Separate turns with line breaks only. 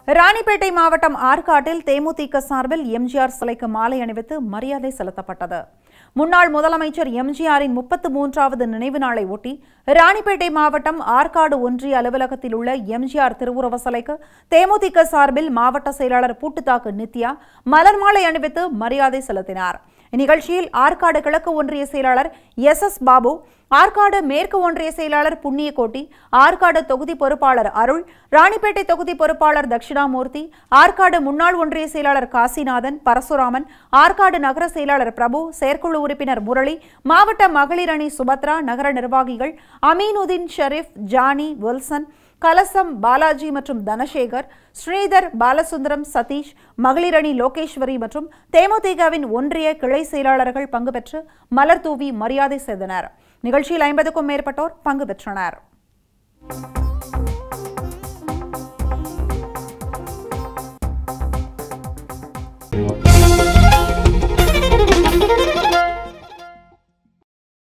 ராணிப்பேட்டை மாவட்டம் ஆற்காட்டில் தேமுதிக சார்பில் எம்ஜிஆர் சிலைக்கு மாலை அணிவித்து மரியாதை செலுத்தப்பட்டது முன்னாள் முதலமைச்சர் எம்ஜிஆரின் முப்பத்து மூன்றாவது நினைவு நாளை ஒட்டி ராணிப்பேட்டை மாவட்டம் ஆற்காடு ஒன்றிய அலுவலகத்தில் உள்ள எம்ஜிஆர் திருவுருவ சிலைக்கு தேமுதிக சார்பில் மாவட்ட செயலாளர் பூட்டுத்தாக்கு நித்யா மலர் மாலை அணிவித்து மரியாதை செலுத்தினார் இந்நிகழ்ச்சியில் ஆற்காடு கிழக்கு ஒன்றிய செயலாளர் எஸ் எஸ் பாபு ஆற்காடு மேற்கு ஒன்றிய செயலாளர் புண்ணியகோட்டி ஆற்காடு தொகுதி பொறுப்பாளர் அருள் ராணிப்பேட்டை தொகுதி பொறுப்பாளர் தட்சிணாமூர்த்தி ஆற்காடு முன்னாள் ஒன்றிய செயலாளர் காசிநாதன் பரசுராமன் ஆற்காடு நகர செயலாளர் பிரபு செயற்குழு உறுப்பினர் முரளி மாவட்ட மகளிர் அணி சுபத்ரா நகர நிர்வாகிகள் அமீனுதீன் ஷெரீப் ஜானி வில்சன் கலசம் பாலாஜி மற்றும் தனசேகர் ஸ்ரீதர் பாலசுந்தரம் சதீஷ் மகளிர் அணி லோகேஸ்வரி மற்றும் தேமுதிகவின் ஒன்றிய கிளை செயலாளர்கள் பங்கு பெற்று மலர் தூவி மரியாதை செய்தனர் நிகழ்ச்சியில் ஐம்பதுக்கும் மேற்பட்டோர் பங்கு பெற்றனர்